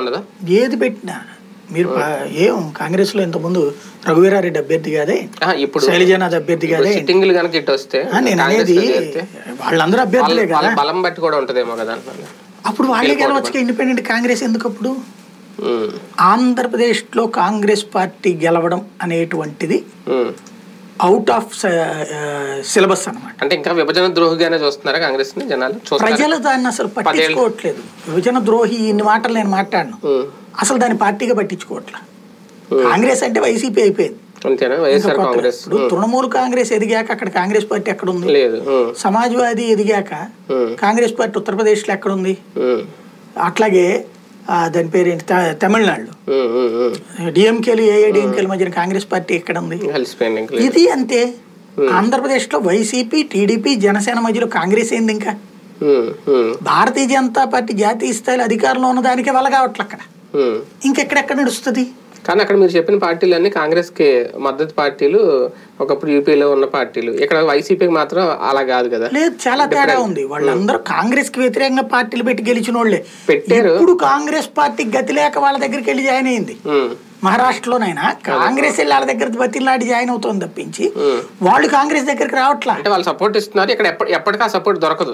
ఉండదా ఏది పెట్టినా మీరు ప- ఏం కాంగ్రెస్ లో ఇంతకుముందు రఘువీరారెడ్డి అభ్యర్థి కాదే ఆహా, ఇప్పుడు శైలజానాథ్ అభ్యర్థి కాదే సిట్టింగ్లు కనుక ఇటు వస్తే ఆ, నేను కాంగ్రెస్ అనేది లో చేరితే వాళ్ళందరూ అభ్యర్థులే వాళ్ళ- వాళ్ళ కదా బలం బట్టి కూడా ఉంటదేమో కదా అంటున్నాను అప్పుడు వాళ్ళే గెలవచ్చు ఇండిపెండెంట్ కాంగ్రెస్ ఎందుకు అప్పుడు ఉమ్, ఆంధ్రప్రదేశ్లో కాంగ్రెస్ పార్టీ గెలవడం అనేటువంటిది ఉమ్. అవుట్ ఆఫ్ సిలబస్ అన్నమాట అంటే ఇంకా విభజన ద్రోహిగానే చూస్తున్నారా కాంగ్రెస్ ని జనాలు చూస్తారు ప్రజలు దాన్ని అసలు పట్టించుకోవట్లేదు విభజన ద్రోహి ఇన్ని మాటలు నేను మాట్లాడను అసలు దాన్ని పార్టీగా పట్టించుకోవట్లే కాంగ్రెస్ అంటే వైసీపీ అయిపోయింది అంతేనా వైఎస్ఆర్ కాంగ్రెస్ ఇప్పుడు తృణమూల్ కాంగ్రెస్ ఎదిగాక అక్కడ కాంగ్రెస్ పార్టీ ఎక్కడ ఉంది లేదు ఉమ్, సమాజ్వాదీ ఎదిగాక ఉమ్, కాంగ్రెస్ పార్టీ ఉత్తరప్రదేశ్లో ఎక్కడ ఉంది ఉమ్, అట్లాగే ఆ, దాని పేరేంటి త- తమిళనాడులో ఉమ్, ఉమ్, ఉమ్. డిఎంకేలు ఏఐడిఎంకేల మధ్యన కాంగ్రెస్ పార్టీ ఎక్కడ ఉంది కలిసిపోయింది ఇంకా లేదు. ఇది అంతే ఆంధ్రప్రదేశ్లో వైసీపీ టీడీపీ జనసేన మధ్యలో కాంగ్రెస్ ఏంది ఇంకా ఉమ్, ఉమ్, భారతీయ జనతా పార్టీ జాతీయ స్థాయిలో అధికారంలో ఉన్న దానికే వెళ్ళగావట్ల అక్కడ ఉమ్. ఇంకెక్కడెక్కడ నడుస్తుంది కానీ అక్కడ మీరు చెప్పిన పార్టీలన్నీ కాంగ్రెస్ కి మద్దతు పార్టీలు ఒకప్పుడు యూపీలో ఉన్న పార్టీలు ఇక్కడ వైసీపీకి మాత్రం అలా కాదు కదా లేదు చాలా తేడా ఉంది వాళ్ళందరూ కాంగ్రెస్ కి వ్యతిరేకంగా పార్టీలు పెట్టి గెలిచిన వాళ్ళే పెట్టారు. ఇప్పుడు కాంగ్రెస్ పార్టీ గతి లేక వాళ్ళ దగ్గరికి వెళ్ళి జాయిన్ అయింది ఉమ్, మహారాష్ట్రలోనైనా కాంగ్రెస్ వెళ్ళి వాళ్ళ దగ్గర బతిలాడి జాయిన్ అవుతుంది తప్పించి ఉమ్. వాళ్ళు కాంగ్రెస్ దగ్గరికి రావట్లా అంటే వాళ్ళు సపోర్ట్ ఇస్తున్నారు ఇక్కడ ఎప్పటి ఎప్పటికీ ఆ సపోర్ట్ దొరకదు